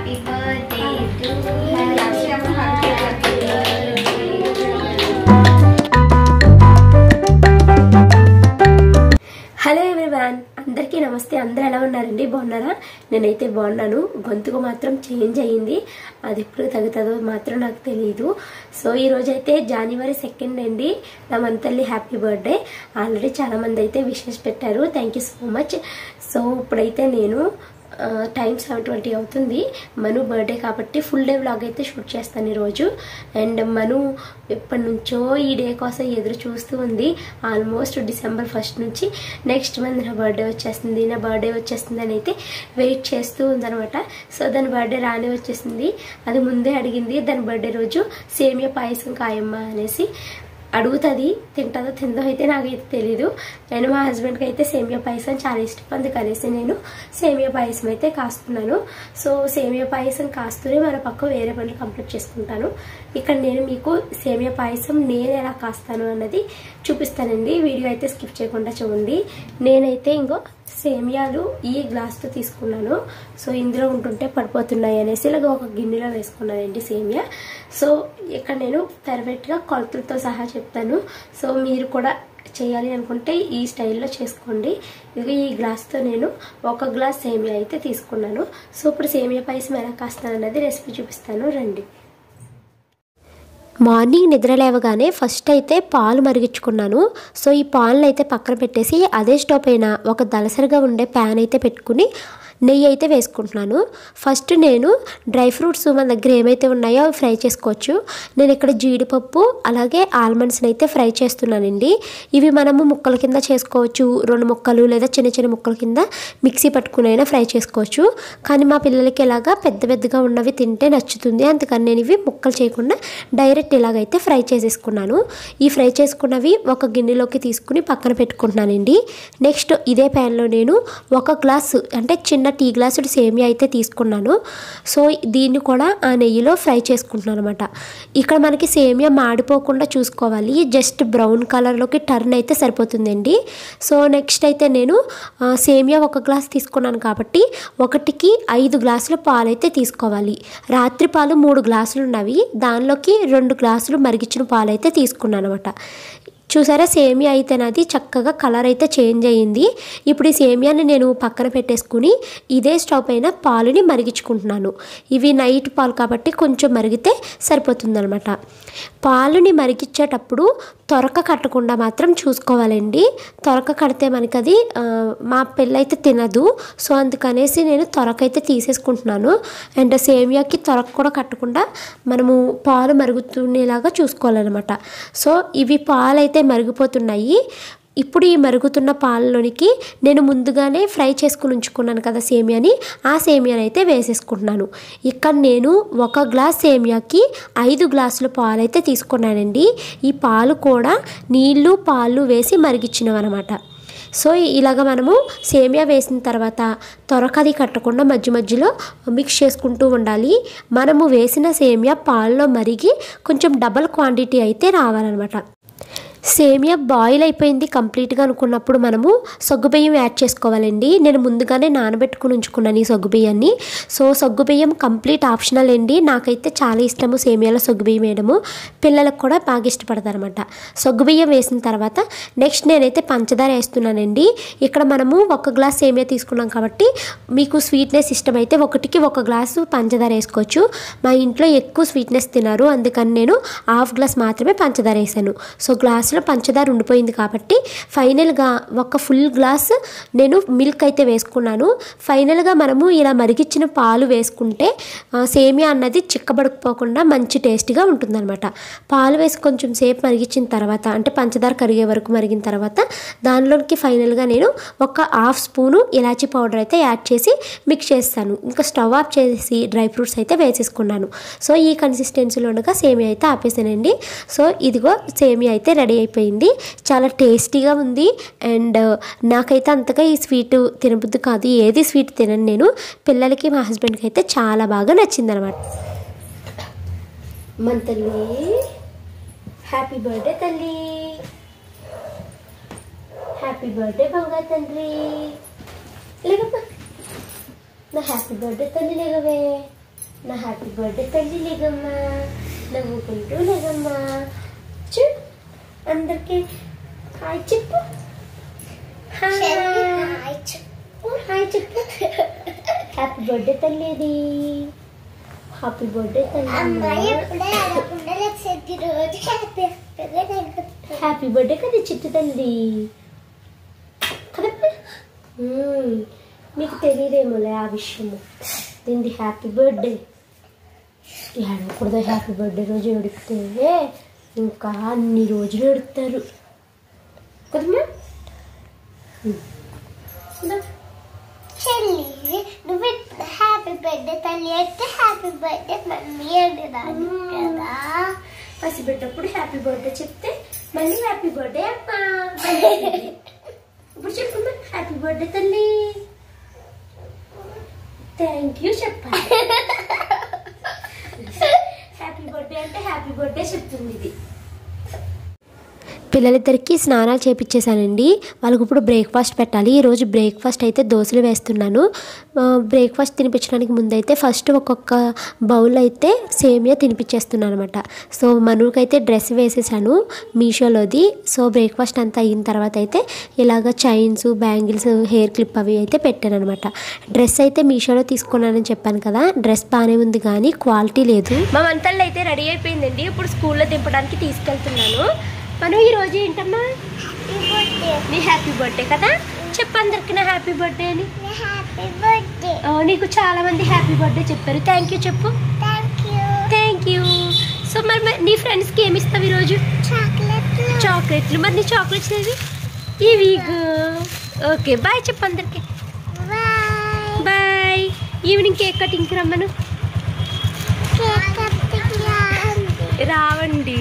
Happy birthday to hello everyone అందరికీ నమస్తే అందరూ ఎలా ఉన్నారండి బాగున్నారా నేనైతే బాగున్నాను గొంతుకు మాత్రం చేంజ్ అయ్యింది అది ఎప్పుడు తగ్గుతుందో మాత్రం నాకు తెలియదు సో ఈ రోజు అయితే జనవరి సెకండ్ అండి నా మంతల్లి హ్యాపీ బర్త్డే ఆల్రెడీ చాలా మంది అయితే విషెస్ పెట్టారు thank you so much so ఇప్పుడైతే నేను టైం సెవెన్ ట్వంటీ అవుతుంది మను బర్త్డే కాబట్టి ఫుల్ డే వ్లాగ్ అయితే షూట్ చేస్తాను ఈరోజు అండ్ మను ఎప్పటి నుంచో ఈ డే కోసం ఎదురు చూస్తూ ఉంది ఆల్మోస్ట్ డిసెంబర్ ఫస్ట్ నుంచి నెక్స్ట్ మంత్ నా బర్త్డే వచ్చేస్తుంది నా బర్త్డే వచ్చేస్తుంది అని అయితే వెయిట్ చేస్తూ ఉందనమాట సో దాని బర్త్డే రాని వచ్చేసింది అది ముందే అడిగింది దాని బర్త్డే రోజు సేమియా పాయసం కాయమ్మ అనేసి అడుగుతుంది తింటుందో తిందో అయితే నాకైతే తెలీదు నేను మా హస్బెండ్కి అయితే సేమియా పాయసం చాలా ఇష్టం అందుకనేసి నేను సేమియా పాయసం అయితే కాస్తున్నాను సో సేమియా పాయసం కాస్తూనే మన పక్క వేరే పనులు కంప్లీట్ చేసుకుంటాను ఇక్కడ నేను మీకు సేమియా పాయసం నేను ఎలా కాస్తాను అన్నది చూపిస్తానండి వీడియో అయితే స్కిప్ చేయకుండా చూడండి నేనైతే ఇంకో సేమియాలు ఈ గ్లాస్తో తీసుకున్నాను సో ఇందులో ఉంటుంటే పడిపోతున్నాయి అనేసి ఇలాగ ఒక గిన్నెలో వేసుకున్నానండి సేమియా సో ఇక్కడ నేను పర్ఫెక్ట్గా కొలతలతో సహా చెప్తాను సో మీరు కూడా చేయాలి అనుకుంటే ఈ స్టైల్లో చేసుకోండి ఇది ఈ గ్లాస్తో నేను ఒక గ్లాస్ సేమియా అయితే తీసుకున్నాను సో ఇప్పుడు సేమియా పాయసం ఎలా కాస్తానన్నది రెసిపీ చూపిస్తాను రండి మార్నింగ్ నిద్ర లేవగానే ఫస్ట్ అయితే పాలు మరిగించుకున్నాను సో ఈ పాలను అయితే పక్కన పెట్టేసి అదే స్టవ్ పైన ఒక దలసరిగా ఉండే ప్యాన్ అయితే పెట్టుకుని నెయ్యి అయితే వేసుకుంటున్నాను ఫస్ట్ నేను డ్రై ఫ్రూట్స్ మన దగ్గర ఏమైతే ఉన్నాయో అవి ఫ్రై చేసుకోవచ్చు నేను ఇక్కడ జీడిపప్పు అలాగే ఆల్మండ్స్ని అయితే ఫ్రై చేస్తున్నానండి ఇవి మనము ముక్కల కింద చేసుకోవచ్చు రెండు ముక్కలు లేదా చిన్న చిన్న ముక్కల కింద మిక్సీ పట్టుకుని అయినా ఫ్రై చేసుకోవచ్చు కానీ మా పిల్లలకి ఇలాగా పెద్ద పెద్దగా ఉన్నవి తింటే నచ్చుతుంది అందుకని నేను ఇవి ముక్కలు చేయకుండా డైరెక్ట్ ఇలాగైతే ఫ్రై చేసేసుకున్నాను ఈ ఫ్రై చేసుకున్నవి ఒక గిన్నెలోకి తీసుకుని పక్కన పెట్టుకుంటున్నానండి నెక్స్ట్ ఇదే ప్యాన్లో నేను ఒక గ్లాసు అంటే చిన్న టీ గ్లాసుడు సేమియా అయితే తీసుకున్నాను సో దీన్ని కూడా ఆ నెయ్యిలో ఫ్రై చేసుకుంటున్నాను అనమాట ఇక్కడ మనకి సేమియా మాడిపోకుండా చూసుకోవాలి జస్ట్ బ్రౌన్ కలర్లోకి టర్న్ అయితే సరిపోతుందండి సో నెక్స్ట్ అయితే నేను ఆ, సేమియా ఒక గ్లాస్ తీసుకున్నాను కాబట్టి ఒకటికి ఐదు గ్లాసుల పాలు అయితే తీసుకోవాలి రాత్రి పాలు మూడు గ్లాసులు ఉన్నవి దానిలోకి రెండు గ్లాసులు మరిగించిన పాలు అయితే తీసుకున్నాను అనమాట చూసారా సేమియా అయితే నాది చక్కగా కలర్ అయితే చేంజ్ అయ్యింది ఇప్పుడు ఈ సేమియాని నేను పక్కన పెట్టేసుకుని ఇదే స్టవ్ పైన పాలుని మరిగించుకుంటున్నాను ఇవి నైట్ పాలు కాబట్టి కొంచెం మరిగితే సరిపోతుందనమాట పాలుని మరిగించేటప్పుడు తొరక కట్టకుండా మాత్రం చూసుకోవాలండి తొరక కడితే మనకి అది ఆ, మా పిల్లైతే తినదు సో అందుకనేసి నేను తొరక అయితే తీసేసుకుంటున్నాను అండ్ సేమియాకి తొరక కూడా కట్టకుండా మనము పాలు మరుగుతుండేలాగా చూసుకోవాలన్నమాట సో ఇవి పాలు అయితే మరిగిపోతున్నాయి ఇప్పుడు ఈ మరుగుతున్న పాలలోనికి నేను ముందుగానే ఫ్రై చేసుకుని ఉంచుకున్నాను కదా సేమియాని ఆ సేమియాని అయితే వేసేసుకుంటున్నాను ఇక్కడ నేను ఒక గ్లాస్ సేమియాకి ఐదు గ్లాసుల పాలు అయితే తీసుకున్నానండి ఈ పాలు కూడా నీళ్ళు పాలు వేసి మరిగించినవి అనమాట సో ఇలాగ మనము సేమియా వేసిన తర్వాత త్వరకది కట్టకుండా మధ్య మధ్యలో మిక్స్ చేసుకుంటూ ఉండాలి మనము వేసిన సేమియా పాల్లో మరిగి కొంచెం డబల్ క్వాంటిటీ అయితే రావాలన్నమాట సేమియా బాయిల్ అయిపోయింది కంప్లీట్గా అనుకున్నప్పుడు మనము సగ్గుబియ్యం యాడ్ చేసుకోవాలండి నేను ముందుగానే నానబెట్టుకుని ఉంచుకున్నాను ఈ సగ్గుబియ్యాన్ని సో సగ్గుబియ్యం కంప్లీట్ ఆప్షనల్ అండి నాకైతే చాలా ఇష్టము సేమియాలో సగ్గుబియ్యం వేయడము పిల్లలకు కూడా బాగా ఇష్టపడతారు అనమాట సగ్గుబియ్యం వేసిన తర్వాత నెక్స్ట్ నేనైతే పంచదార వేస్తున్నానండి ఇక్కడ మనము ఒక గ్లాస్ సేమియా తీసుకున్నాం కాబట్టి మీకు స్వీట్నెస్ ఇష్టమైతే ఒకటికి ఒక గ్లాసు పంచదార వేసుకోవచ్చు మా ఇంట్లో ఎక్కువ స్వీట్నెస్ తినారు అందుకని నేను హాఫ్ గ్లాస్ మాత్రమే పంచదార వేసాను సో గ్లాసులో పంచదార ఉండిపోయింది కాబట్టి ఫైనల్గా ఒక ఫుల్ గ్లాస్ నేను మిల్క్ అయితే వేసుకున్నాను ఫైనల్గా మనము ఇలా మరిగించిన పాలు వేసుకుంటే ఆ, సేమియా అన్నది చిక్కబడిపోకుండా మంచి టేస్టీగా ఉంటుందన్నమాట పాలు వేసి కొంచెం సేపు మరిగించిన తర్వాత అంటే పంచదార కరిగే వరకు మరిగిన తర్వాత దానిలోకి ఫైనల్గా నేను ఒక హాఫ్ స్పూను ఇలాచీ పౌడర్ అయితే యాడ్ చేసి మిక్స్ చేస్తాను ఇంకా స్టవ్ ఆఫ్ చేసి డ్రై ఫ్రూట్స్ అయితే వేసేసుకున్నాను సో ఈ కన్సిస్టెన్సీలో ఉండగా సేమియా అయితే ఆపేసానండి సో ఇదిగో సేమియా అయితే రెడీ అయిపోయింది చాలా టేస్టీగా ఉంది అండ్ నాకైతే అంతగా ఈ స్వీట్ తినబుద్ది కాదు ఏది స్వీట్ తినను నేను పిల్లలకి మా హస్బెండ్కి అయితే చాలా బాగా నచ్చింది అనమాట మన తల్లి హ్యాపీ బర్త్డే తల్లి హ్యాపీ బర్త్డే బంగారు తండ్రి లేకపోతే నా హ్యాపీ బర్త్డే తల్లి లేగవే నా హ్యాపీ బర్త్డే తల్లి లేగమ్మా నవ్వుకుంటూ లేగమ్మా చూ అందరికి హాయ్ చెప్పు హాయ్ హాయ్ చెప్పు హ్యాపీ బర్త్డే తల్లిది హ్యాపీ బర్త్డే అమ్మాయి తల్లి ఎప్పుడే అడగకుండా లేచేది రోజు హ్యాపీ హ్యాపీగా హ్యాపీ బర్త్డే కదా చిట్టు తల్లి కదా మ్మ్. నీకు తెలియదేమోలే ఆ విషయము దీనిది హ్యాపీ బర్త్డే ఏడవకూడదు హ్యాపీ బర్త్డే రోజు ఏడిపితే ఇంకా అన్ని రోజులు ఏడుస్తారు కదమ్మా మ్మ్. ఇందా. చెల్లి నువ్వు ఇప్పుడు హ్యాపీ బర్త్డే తల్లి అంటే హ్యాపీ బర్త్డే మమ్మీ అనేదాన్ని కదా పసిపెట్టప్పుడు హ్యాపీ బర్త్డే చెప్తే మళ్ళీ హ్యాపీ బర్త్డే అమ్మా ఇప్పుడు చెప్పమ్మా హ్యాపీ బర్త్డే తల్లి థ్యాంక్ యూ చెప్పాలి హ్యాపీ బర్త్డే అంటే హ్యాపీ బర్త్డే చెప్తుంది ఇది పిల్లలిద్దరికి స్నానాలు చేపించేశానండి వాళ్ళకి ఇప్పుడు బ్రేక్ఫాస్ట్ పెట్టాలి ఈరోజు బ్రేక్ఫాస్ట్ అయితే దోశలు వేస్తున్నాను ఆ, బ్రేక్ఫాస్ట్ తినిపించడానికి ముందైతే ఫస్ట్ ఒక్కొక్క బౌల్ అయితే సేమియా తినిపించేస్తున్నాను అనమాట సో మనుకి అయితే డ్రెస్ వేసేసాను మీషోలోది సో బ్రేక్ఫాస్ట్ అంతా అయిన తర్వాత అయితే ఇలాగ చైన్స్ బ్యాంగిల్స్ హెయిర్ క్లిప్ అవి అయితే పెట్టాను అనమాట డ్రెస్ అయితే మీషోలో తీసుకున్నానని చెప్పాను కదా డ్రెస్ బాగానే ఉంది కానీ క్వాలిటీ లేదు మా మంతల్లో అయితే రెడీ అయిపోయిందండి ఇప్పుడు స్కూల్లో దింపడానికి తీసుకెళ్తున్నాను మనం ఈరోజు ఏంటమ్మా నీ హ్యాపీ బర్త్డే కదా చెప్పు అందరికి నా హ్యాపీ బర్త్డే అని హ్యాపీ బర్త్డే ఆ, నీకు చాలా మంది హ్యాపీ బర్త్డే చెప్పారు థ్యాంక్ యూ చెప్పు thank you thank you so మరి మరి నీ ఫ్రెండ్స్కి ఏమి ఇస్తావు ఈరోజు చాక్లెట్ చాక్లెట్లు మరి నీ చాక్లెట్స్ ఏవి ఇవి ఓకే బాయ్ చెప్పు అందరికి బాయ్ బాయ్ ఈవినింగ్ కేక్ కటింగ్కి రమ్మను కేక్ కటింగ్ రావండి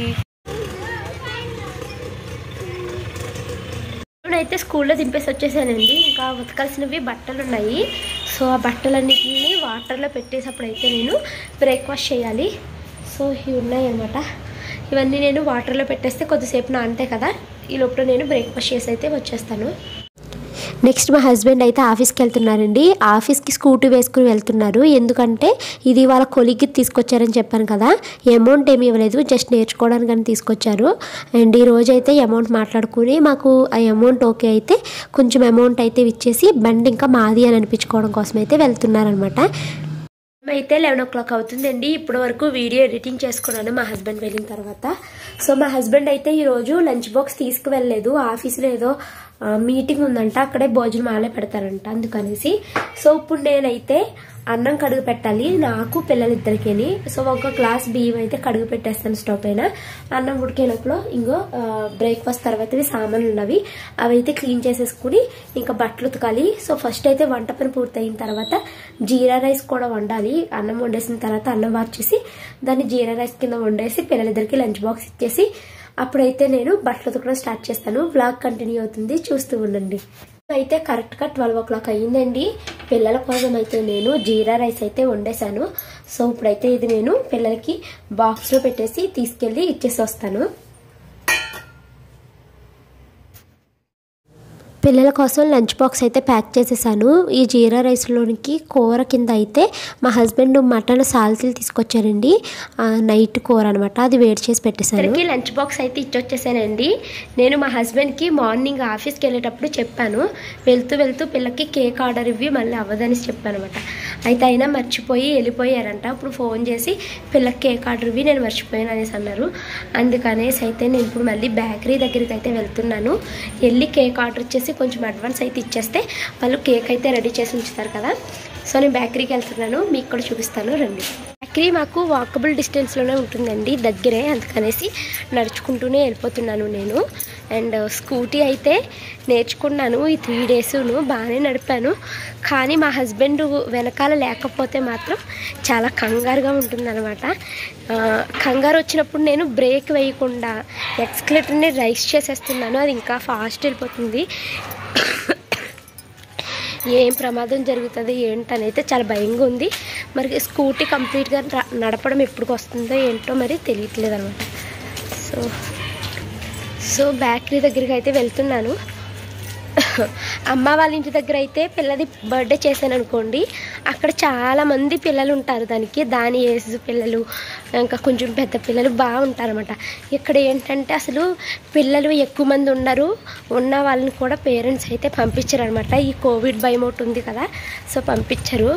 ఇప్పుడైతే స్కూల్లో దింపేసి వచ్చేసానండి ఇంకా ఉతకాల్సినవి బట్టలు ఉన్నాయి సో ఆ బట్టలన్నిటిని వాటర్లో పెట్టేసప్పుడైతే నేను బ్రేక్ఫాస్ట్ చేయాలి సో ఇవి ఉన్నాయి అనమాట ఇవన్నీ నేను వాటర్లో పెట్టేస్తే కొద్దిసేపు నానితే కదా ఈ లోపల నేను బ్రేక్ఫాస్ట్ చేసి అయితే వచ్చేస్తాను నెక్స్ట్ మా హస్బెండ్ అయితే ఆఫీస్కి వెళ్తున్నారండి ఆఫీస్కి స్కూటీ వేసుకుని వెళ్తున్నారు ఎందుకంటే ఇది వాళ్ళ కొలిగ్కి తీసుకొచ్చారని చెప్పాను కదా అమౌంట్ ఏమి ఇవ్వలేదు జస్ట్ నేర్చుకోవడానికి అని తీసుకొచ్చారు అండ్ ఈ రోజు అయితే అమౌంట్ మాట్లాడుకుని మాకు ఆ అమౌంట్ ఓకే అయితే కొంచెం అమౌంట్ అయితే ఇచ్చేసి బండి ఇంకా మాది అని అనిపించుకోవడం కోసం అయితే వెళ్తున్నారనమాట అయితే లెవెన్ ఓ క్లాక్ అవుతుందండి ఇప్పటి వరకు వీడియో ఎడిటింగ్ చేసుకున్నాను మా హస్బెండ్ వెళ్ళిన తర్వాత సో మా హస్బెండ్ అయితే ఈరోజు లంచ్ బాక్స్ తీసుకువెళ్ళలేదు ఆఫీస్లో ఏదో ఆ, మీటింగ్ ఉందంట అక్కడే భోజనం ఆలే పెడతారంట అందుకనేసి సో ఇప్పుడు నేనైతే అన్నం కడుగు పెట్టాలి నాకు పిల్లలిద్దరికిని సో ఒక గ్లాస్ బియ్యం అయితే కడుగు పెట్టేస్తాను స్టవ్ పైన అన్నం ఉడికే లోపల ఇంకో బ్రేక్ఫాస్ట్ తర్వాత సామాన్లు ఉన్నవి అవి అయితే క్లీన్ చేసేసుకుని ఇంకా బట్టలు ఉతకాలి సో ఫస్ట్ అయితే వంట పని పూర్తయిన తర్వాత జీరా రైస్ కూడా వండాలి అన్నం వండేసిన తర్వాత అన్నం వార్చేసి దాన్ని జీరా రైస్ కింద వండేసి పిల్లలిద్దరికి లంచ్ బాక్స్ ఇచ్చేసి అప్పుడైతే నేను బట్టలు ఉతకడం స్టార్ట్ చేస్తాను బ్లాగ్ కంటిన్యూ అవుతుంది చూస్తూ ఉండండి అయితే కరెక్ట్గా ట్వెల్వ్ ఓ క్లాక్ అయ్యిందండి పిల్లల కోసం అయితే నేను జీరా రైస్ అయితే వండేశాను సో ఇప్పుడైతే ఇది నేను పిల్లలకి బాక్స్లో పెట్టేసి తీసుకెళ్ళి ఇచ్చేసి వస్తాను పిల్లల కోసం లంచ్ బాక్స్ అయితే ప్యాక్ చేసేసాను ఈ జీరా రైస్లోనికి కూర కింద అయితే మా హస్బెండ్ మటన్ సాల్తీలు తీసుకొచ్చారండి ఆ, నైట్ కూర అనమాట అది వేడి చేసి పెట్టేశాను లంచ్ బాక్స్ అయితే ఇచ్చొచ్చేసానండి నేను మా హస్బెండ్కి మార్నింగ్ ఆఫీస్కి వెళ్ళేటప్పుడు చెప్పాను వెళ్తూ వెళ్తూ పిల్లకి కేక్ ఆర్డర్ ఇవ్వి మళ్ళీ అవ్వదని చెప్పాను అనమాట అయితే అయినా మర్చిపోయి వెళ్ళిపోయారంట ఇప్పుడు ఫోన్ చేసి పిల్లకి కేక్ ఆర్డర్ ఇవ్వి నేను మర్చిపోయాను అనేసి అన్నారు అందుకనేసి అయితే నేను ఇప్పుడు మళ్ళీ బేకరీ దగ్గరికి అయితే వెళ్తున్నాను వెళ్ళి కేక్ ఆర్డర్ ఇచ్చేసి కొంచెం అడ్వాన్స్ అయితే ఇచ్చేస్తే వాళ్ళు కేక్ అయితే రెడీ చేసి ఉంచుతారు కదా సో నేను బేకరీకి వెళ్తున్నాను మీకు కూడా చూపిస్తాను రండి బేకరీ మాకు వాకబుల్ డిస్టెన్స్లోనే ఉంటుందండి దగ్గరే అందుకనేసి నడుచుకుంటూనే వెళ్ళిపోతున్నాను నేను అండ్ స్కూటీ అయితే నేర్చుకున్నాను ఈ త్రీ డేసును బాగానే నడిపాను కానీ మా హస్బెండ్ వెనకాల లేకపోతే మాత్రం చాలా కంగారుగా ఉంటుందన్నమాట ఆ, కంగారు వచ్చినప్పుడు నేను బ్రేక్ వేయకుండా ఎక్స్కలేటర్ని రైస్ చేసేస్తున్నాను అది ఇంకా ఫాస్ట్ వెళ్ళిపోతుంది ఏం ప్రమాదం జరుగుతుంది ఏంటని అయితే చాలా భయంగా ఉంది మరి స్కూటీ కంప్లీట్గా ర- నడపడం ఎప్పుడు వస్తుందో ఏంటో మరి తెలియట్లేదు అనమాట సో సో బేకరీ దగ్గరికి అయితే వెళ్తున్నాను అమ్మ వాళ్ళ ఇంటి దగ్గర అయితే పిల్లది బర్త్డే చేశాను అనుకోండి అక్కడ చాలా మంది పిల్లలు ఉంటారు దానికి దాని ఏజ్ పిల్లలు ఇంకా కొంచెం పెద్ద పిల్లలు బాగుంటారు అనమాట ఇక్కడ ఏంటంటే అసలు పిల్లలు ఎక్కువ మంది ఉన్నారు ఉన్న వాళ్ళని కూడా పేరెంట్స్ అయితే పంపించరు అనమాట ఈ కోవిడ్ భయం ఒకటి ఉంది కదా సో పంపించరు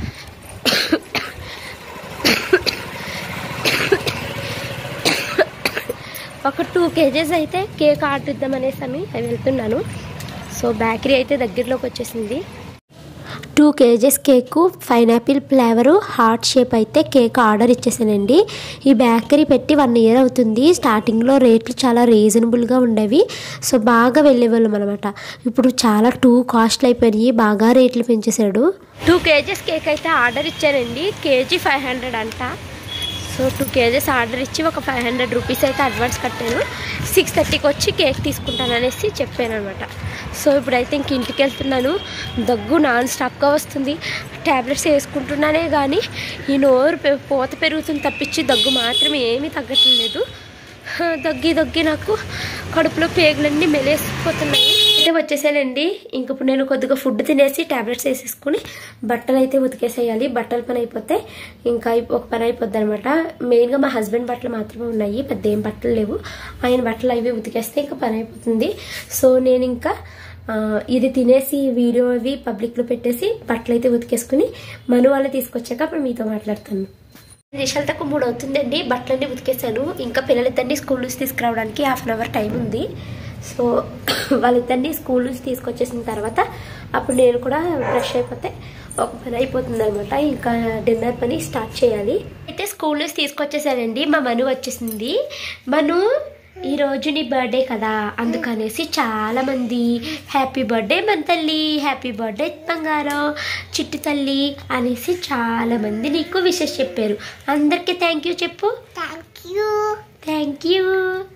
ఒక టూ కేజెస్ అయితే కేక్ ఆర్డర్ ఇద్దాం అనేసి అని వెళ్తున్నాను సో బేకరీ అయితే దగ్గరలోకి వచ్చేసింది two kgs cake pineapple flavour heart shape అయితే కేక్ ఆర్డర్ ఇచ్చేసానండి ఈ బేకరీ పెట్టి వన్ ఇయర్ అవుతుంది స్టార్టింగ్లో రేట్లు చాలా రీజనబుల్గా ఉండేవి సో బాగా వెళ్ళేవాళ్ళం అనమాట ఇప్పుడు చాలా టూ కాస్ట్లు అయిపోయినాయి బాగా రేట్లు పెంచేశాడు టూ కేజెస్ కేక్ అయితే ఆర్డర్ ఇచ్చానండి కేజీ ఫైవ్ హండ్రెడ్ అంట సో టూ కేజెస్ ఆర్డర్ ఇచ్చి ఒక ఫైవ్ హండ్రెడ్ రూపీస్ అయితే అడ్వాన్స్ కట్టాను సిక్స్ థర్టీకి వచ్చి కేక్ తీసుకుంటాను అనేసి చెప్పాను అనమాట సో ఇప్పుడైతే ఇంక ఇంటికి వెళ్తున్నాను దగ్గు నాన్ స్టాప్గా వస్తుంది ట్యాబ్లెట్స్ వేసుకుంటున్నానే కానీ ఈ నోరు పె- పూత పెరుగుతుంది తప్పించి దగ్గు మాత్రం ఏమీ తగ్గట్లేదు హా, దగ్గి దగ్గి నాకు కడుపులో పేగులన్నీ మెలేసిపోతున్నాయి అయితే వచ్చేసానండి ఇంక ఇప్పుడు నేను కొద్దిగా ఫుడ్ తినేసి టాబ్లెట్స్ వేసేసుకుని బట్టలు అయితే ఉతికేసేయాలి బట్టల పని అయిపోతే ఇంకా అయి- ఒక పని అయిపోద్ది అనమాట మెయిన్గా మా హస్బెండ్ బట్టలు మాత్రమే ఉన్నాయి పెద్ద ఏం బట్టలు లేవు ఆయన బట్టలు అవి ఉతికేస్తే ఇంకా పని అయిపోతుంది సో నేను ఇంకా ఆ, ఇది తినేసి వీడియో అవి పబ్లిక్లో పెట్టేసి బట్టలు అయితే ఉతికేసుకుని మను వాళ్ళు తీసుకొచ్చాక అప్పుడు మీతో మాట్లాడతాను నిమిషాలు తక్కువ మూడు అవుతుందండి బట్టలన్నీ ఉతికేసాను ఇంకా పిల్లలిద్దరిని స్కూల్ నుంచి తీసుకురావడానికి హాఫ్ అన్ అవర్ టైం ఉంది సో వాళ్ళిద్దరిని స్కూల్ నుంచి తీసుకొచ్చేసిన తర్వాత అప్పుడు నేను కూడా బ్రష్ అయిపోతే ఒక పని అయిపోతుంది అనమాట ఇంకా డిన్నర్ పని స్టార్ట్ చేయాలి అయితే స్కూల్ నుంచి తీసుకొచ్చేసానండి మా మను వచ్చేసింది మను ఈ రోజు నీ బర్త్డే కదా అందుకనేసి చాలా మంది హ్యాపీ బర్త్డే మన తల్లి హ్యాపీ బర్త్డే బంగారం చిట్టి తల్లి అనేసి చాలా మంది నీకు విషెస్ చెప్పారు అందరికీ థ్యాంక్ యూ చెప్పు థ్యాంక్ యూ థ్యాంక్ యూ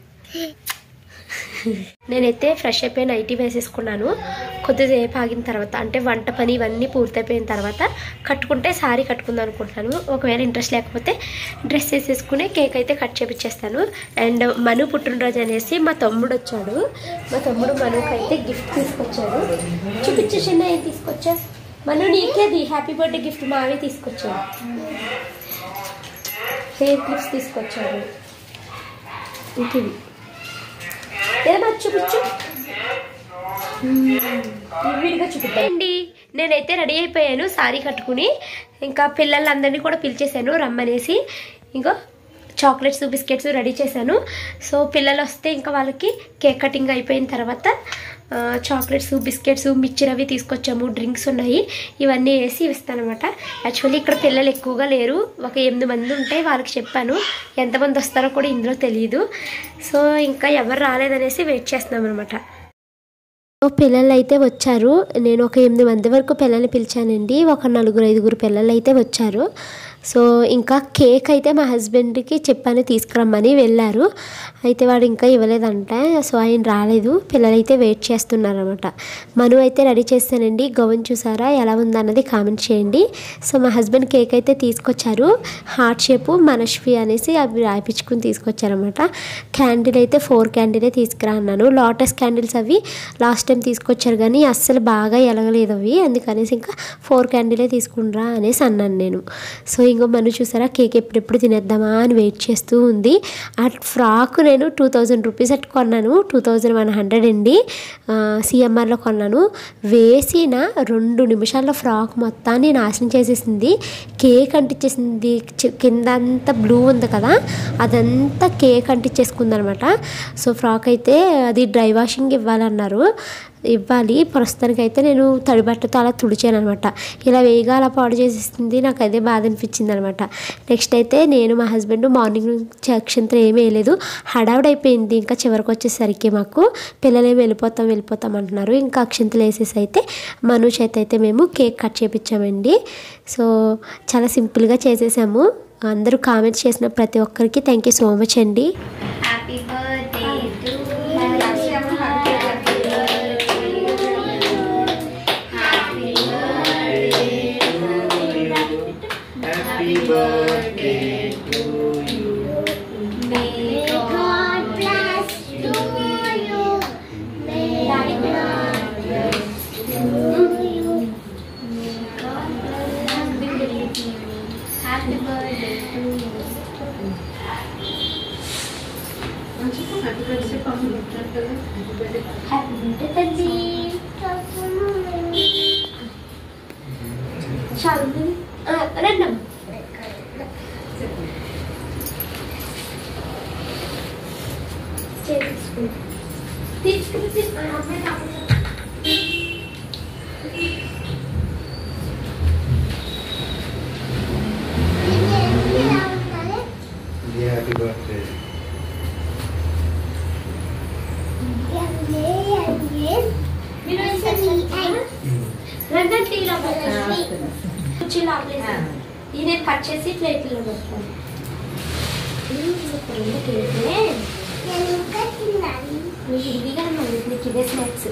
నేనైతే ఫ్రెష్ అయిపోయి నైటీ వేసేసుకున్నాను కొద్దిసేపు ఆగిన తర్వాత అంటే వంట పని ఇవన్నీ పూర్తయిపోయిన తర్వాత కట్టుకుంటే సారీ కట్టుకుందాం అనుకుంటున్నాను ఒకవేళ ఇంట్రెస్ట్ లేకపోతే డ్రెస్ వేసేసుకుని కేక్ అయితే కట్ చేపించేస్తాను అండ్ మను పుట్టినరోజు అనేసి మా తమ్ముడు వచ్చాడు మా తమ్ముడు మనుకి అయితే గిఫ్ట్ తీసుకొచ్చాడు చూపించే చిన్న ఏం తీసుకొచ్చా మను నీకేది హ్యాపీ బర్త్డే గిఫ్ట్ మావి తీసుకొచ్చాడు హెయిర్ క్లిప్స్ తీసుకొచ్చాడు ఇంటివి ఏదైనా చూపించు విడిగా చూపిద్దాండి నేనైతే రెడీ అయిపోయాను సారీ కట్టుకుని ఇంకా పిల్లలందరినీ కూడా పిలిచేశాను రమ్మనేసి ఇంకో చాక్లెట్స్ బిస్కెట్స్ రెడీ చేశాను సో పిల్లలు వస్తే ఇంకా వాళ్ళకి కేక్ కటింగ్ అయిపోయిన తర్వాత ఆ, చాక్లెట్స్ బిస్కెట్స్ మిక్చర్ అవి తీసుకొచ్చాము డ్రింక్స్ ఉన్నాయి ఇవన్నీ వేసి ఇస్తానమాట యాక్చువల్లీ ఇక్కడ పిల్లలు ఎక్కువగా లేరు ఒక ఎనిమిది మంది ఉంటే వాళ్ళకి చెప్పాను ఎంతమంది వస్తారో కూడా ఇందులో తెలియదు సో ఇంకా ఎవరు రాలేదనేసి వెయిట్ చేస్తున్నాం అనమాట పిల్లలు అయితే వచ్చారు నేను ఒక ఎనిమిది మంది వరకు పిల్లల్ని పిలిచానండి ఒక నలుగురు ఐదుగురు పిల్లలు అయితే వచ్చారు సో ఇంకా కేక్ అయితే మా హస్బెండ్కి చెప్పాను తీసుకురమ్మని వెళ్ళారు అయితే వాడు ఇంకా ఇవ్వలేదంట సో ఆయన రాలేదు పిల్లలు అయితే వెయిట్ చేస్తున్నారనమాట మను అయితే రెడీ చేస్తానండి గౌన్ చూసారా ఎలా ఉందన్నది కామెంట్ చేయండి సో మా హస్బెండ్ కేక్ అయితే తీసుకొచ్చారు హార్ట్ షేపు మనష్వి అనేసి అవి రాయించుకుని తీసుకొచ్చారనమాట క్యాండిల్ అయితే ఫోర్ క్యాండిలే తీసుకురా అన్నాను లోటస్ క్యాండిల్స్ అవి లాస్ట్ టైం తీసుకొచ్చారు కానీ అస్సలు బాగా ఎలగలేదు అవి అందుకనేసి ఇంకా ఫోర్ క్యాండిలే తీసుకునిరా అనేసి అన్నాను నేను సో ఇంకో మనం చూసారా కేక్ ఎప్పుడెప్పుడు తినేద్దామా అని వెయిట్ చేస్తూ ఉంది ఆ ఫ్రాక్ నేను టూ థౌజండ్ రూపీస్ అట్టు కొన్నాను టూ థౌజండ్ వన్ హండ్రెడ్ అండి సిఎంఆర్లో కొన్నాను వేసిన రెండు నిమిషాల్లో ఫ్రాక్ మొత్తాన్ని నాశనం చేసేసింది కేక్ అంటించేసింది చి- కింద అంతా బ్లూ ఉంది కదా అదంతా కేక్ అంటించేసుకుంది అనమాట సో ఫ్రాక్ అయితే అది డ్రై వాషింగ్ ఇవ్వాలన్నారు ఇవ్వాలి ప్రస్తుతానికి అయితే నేను తడి బట్టతో అలా తుడిచాను అనమాట ఇలా వేగా అలా పాడు చేసేస్తుంది నాకు అదే బాధ అనిపించింది అనమాట నెక్స్ట్ అయితే నేను మా హస్బెండ్ మార్నింగ్ నుంచి అక్షంతలు ఏమీ వేయలేదు హడావుడైపోయింది ఇంకా చివరికి వచ్చేసరికి మాకు పిల్లలు ఏమి వెళ్ళిపోతాం వెళ్ళిపోతాం అంటున్నారు ఇంకా అక్షంతలు వేసేసి అయితే మను చేత అయితే మేము కేక్ కట్ చేపించామండి సో చాలా సింపుల్గా చేసేసాము అందరూ కామెంట్స్ చేసిన ప్రతి ఒక్కరికి థ్యాంక్ యూ సో మచ్ అండి happy birthday to Happy birthday to you. May God bless to you. May God bless happy birthday to happy birthday తల్లి చాలు రండమ్మ తీసుకుని తీసుకుని తీసుకుని అమ్మాయి కావాలి హ్యాపీ బర్త్డే రండి టీలో కుర్చీ లోపలేసి ఇది నేను కట్ చేసి ప్లేట్లో పెడతాను నీకు ఇదిగా నీకు ఇదే స్నాక్స్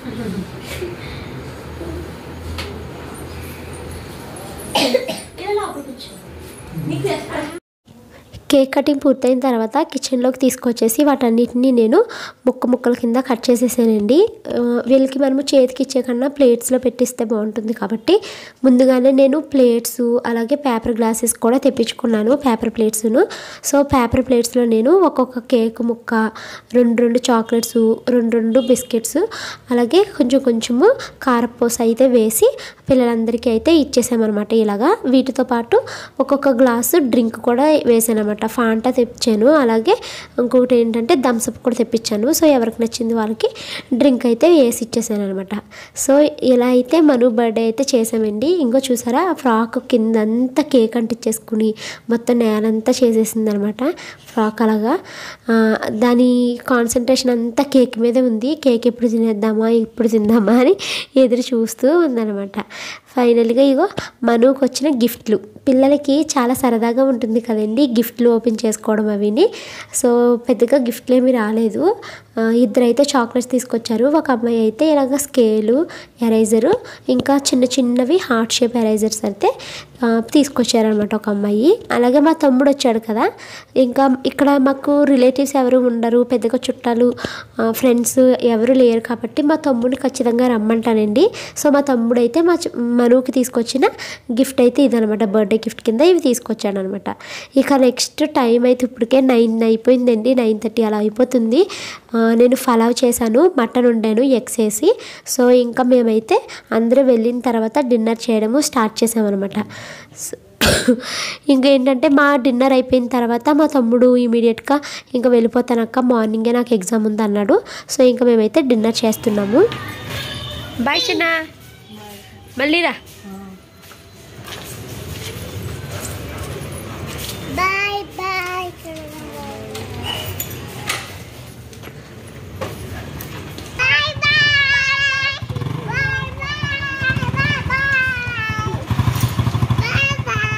ఇలా లోపల కూర్చో నీకు తెస్తా కేక్ కటింగ్ పూర్తయిన తర్వాత కిచెన్లోకి తీసుకొచ్చేసి వాటన్నిటిని నేను ముక్క ముక్కల కింద కట్ చేసేసానండి ఆ, వీళ్ళకి మనము చేతికి ఇచ్చే కన్నా ప్లేట్స్లో పెట్టిస్తే బాగుంటుంది కాబట్టి ముందుగానే నేను ప్లేట్స్ అలాగే పేపర్ గ్లాసెస్ కూడా తెప్పించుకున్నాను పేపర్ ప్లేట్స్ను సో పేపర్ ప్లేట్స్లో నేను ఒక్కొక్క కేక్ ముక్క రెండు రెండు చాక్లెట్స్ రెండు రెండు బిస్కెట్స్ అలాగే కొంచెం కొంచెము కారపూస అయితే వేసి పిల్లలందరికీ అయితే ఇచ్చేసామన్నమాట ఇలాగా వీటితో పాటు ఒక్కొక్క గ్లాసు డ్రింక్ కూడా వేసాను అనమాట ఫాంటా తెప్పించాను అలాగే ఇంకొకటి ఏంటంటే థమ్స్అప్ కూడా తెప్పించాను సో ఎవరికి నచ్చింది వాళ్ళకి డ్రింక్ అయితే వేసి ఇచ్చేసాను అనమాట సో ఇలా అయితే మను బర్త్డే అయితే చేసామండి ఇంకో చూసారా ఆ ఫ్రాక్ కింద అంతా కేక్ అంటించేసుకుని మొత్తం నేలంతా చేసేసింది అనమాట ఫ్రాక్ అలాగా ఆ, దాని కాన్సన్ట్రేషన్ అంతా కేక్ మీదే ఉంది కేక్ ఎప్పుడు తినేద్దామా ఎప్పుడు తిందామా అని ఎదురు చూస్తూ ఉందన్నమాట ఫైనల్గా ఇగో మనుకు వచ్చిన గిఫ్ట్లు పిల్లలకి చాలా సరదాగా ఉంటుంది కదండి గిఫ్ట్లు ఓపెన్ చేసుకోవడం అవిని సో పెద్దగా గిఫ్ట్లు ఏమీ రాలేదు ఆ, ఇద్దరైతే చాక్లెట్స్ తీసుకొచ్చారు ఒక అమ్మాయి అయితే ఇలాగ స్కేలు ఎరైజరు ఇంకా చిన్న చిన్నవి హార్ట్ షేప్ ఎరైజర్స్ అయితే ఆ, తీసుకొచ్చారనమాట ఒక అమ్మాయి అలాగే మా తమ్ముడు వచ్చాడు కదా ఇంకా ఇక్కడ మాకు రిలేటివ్స్ ఎవరు ఉండరు పెద్దగా చుట్టాలు ఫ్రెండ్స్ ఎవరు లేరు కాబట్టి మా తమ్ముడిని ఖచ్చితంగా రమ్మంటానండి సో మా తమ్ముడు అయితే మా చు- మనుకి తీసుకొచ్చిన గిఫ్ట్ అయితే ఇదనమాట బర్త్డే గిఫ్ట్ కింద ఇవి తీసుకొచ్చాడు అనమాట ఇక నెక్స్ట్ టైం అయితే ఇప్పటికే నైన్ అయిపోయిందండి నైన్ థర్టీ అలా అయిపోతుంది ఆ, నేను ఫలావ్ చేశాను మటన్ వండాను ఎగ్స్ వేసి సో ఇంకా మేమైతే అందరూ వెళ్ళిన తర్వాత డిన్నర్ చేయడము స్టార్ట్ చేసామన్నమాట సో ఇంకా ఏంటంటే మా డిన్నర్ అయిపోయిన తర్వాత మా తమ్ముడు ఇమీడియట్గా ఇంకా వెళ్ళిపోతానక్క మార్నింగే నాకు ఎగ్జామ్ ఉంది అన్నాడు సో ఇంకా మేమైతే డిన్నర్ చేస్తున్నాము బాయ్ చిన్న మళ్ళీ రా bye bye bye bye bye bye bye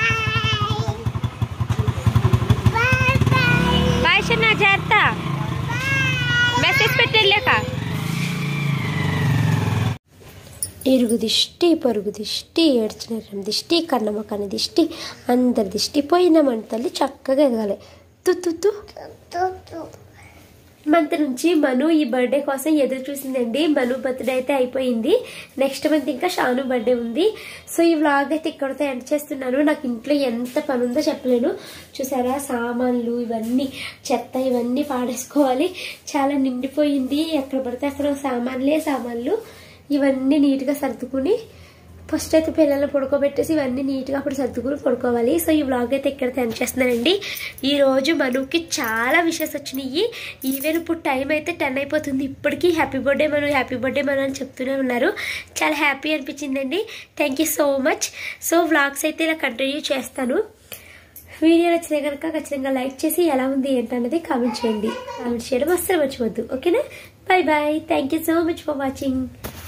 bye bye bye చిన్న జాగ్రత్త మెసేజ్ పెట్టలేక ఇరుగు దిష్టి పొరుగు దిష్టి ఏడ్చిన దిష్టి కన్నమ్మకని దిష్టి అందరి దిష్టి పోయిన మంటల్ని చక్కగా ఎదగాలి తు తు తు తుతు మంత్ నుంచి మను ఈ బర్త్డే కోసం ఎదురు చూసిందండి మను బర్త్డే అయితే అయిపోయింది నెక్స్ట్ మంత్ ఇంకా షాను బర్త్డే ఉంది సో ఈ వ్లాగ్ అయితే ఇక్కడితో ఎండ్ చేస్తున్నాను నాకు ఇంట్లో ఎంత పని ఉందో చెప్పలేను చూసారా సామాన్లు ఇవన్నీ చెత్త ఇవన్నీ పాడేసుకోవాలి చాలా నిండిపోయింది ఎక్కడ పడితే అక్కడ సామాన్లే సామాన్లు ఇవన్నీ నీట్గా సర్దుకుని ఫస్ట్ అయితే పిల్లల్ని పడుకోబెట్టేసి ఇవన్నీ నీట్గా అప్పుడు సర్దుకుని పడుకోవాలి సో ఈ వ్లాగ్ అయితే ఇక్కడ ఎండ్ చేస్తున్నానండి ఈ రోజు మనుకి చాలా విషెస్ వచ్చినాయి ఈవెన్ ఇప్పుడు టైం అయితే టెన్ అయిపోతుంది ఇప్పటికీ happy birthday Manu happy birthday Manu అని చెప్తూనే ఉన్నారు చాలా హ్యాపీ అనిపించిందండి thank you so much so vlogs అయితే ఇలా కంటిన్యూ చేస్తాను వీడియో నచ్చితే కనుక ఖచ్చితంగా లైక్ చేసి ఎలా ఉంది ఏంటన్నది కామెంట్ చేయండి కామెంట్ చేయడం అస్సలు మర్చిపోద్దు ఓకేనా bye bye thank you so much for watching